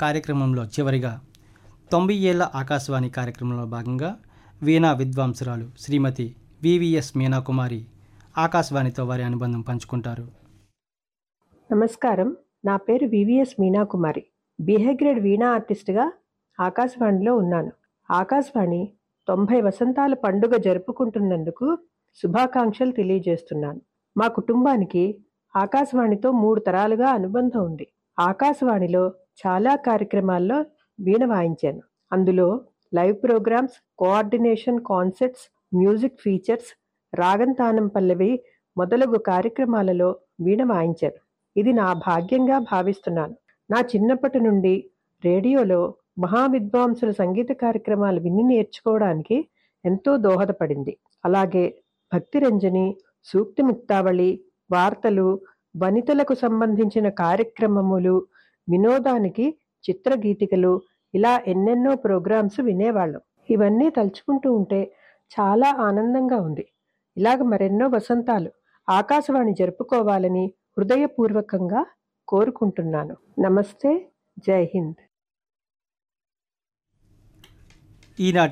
కార్యక్రమంలో చివరిగా తొంభై ఏళ్ల ఆకాశవాణి కార్యక్రమంలో భాగంగా వీణా విద్వాంసురాలు శ్రీమతి వివిఎస్ మీనాకుమారి ఆకాశవాణితో వారి అనుబంధం పంచుకుంటారు నమస్కారం నా పేరు VVS Meenakumari B high grade veena ఆర్టిస్ట్గా ఆకాశవాణిలో ఉన్నాను ఆకాశవాణి తొంభై వసంతాల పండుగ జరుపుకుంటున్నందుకు శుభాకాంక్షలు తెలియజేస్తున్నాను మా కుటుంబానికి ఆకాశవాణితో మూడు తరాలుగా అనుబంధం ఉంది ఆకాశవాణిలో చాలా కార్యక్రమాల్లో వీణ వాయించాను అందులో live programs coordination concerts music features ragam tanam పల్లవి మొదలగు కార్యక్రమాలలో వీణ వాయించాను ఇది నా భాగ్యంగా భావిస్తున్నాను నా చిన్నప్పటి నుండి రేడియోలో మహావిద్వాంసుల సంగీత కార్యక్రమాలు విని నేర్చుకోవడానికి ఎంతో దోహదపడింది అలాగే భక్తి రంజని సూక్తి ముక్తావళి వార్తలు వనితలకు సంబంధించిన కార్యక్రమములు వినోదానికి చిత్రగీతికలు ఇలా ఎన్నెన్నో ప్రోగ్రామ్స్ వినేవాళ్ళం ఇవన్నీ తలుచుకుంటూ ఉంటే చాలా ఆనందంగా ఉంది ఇలాగ మరెన్నో వసంతాలు ఆకాశవాణి జరుపుకోవాలని హృదయపూర్వకంగా కోరుకుంటున్నాను నమస్తే జై హింద్ ఈనాటి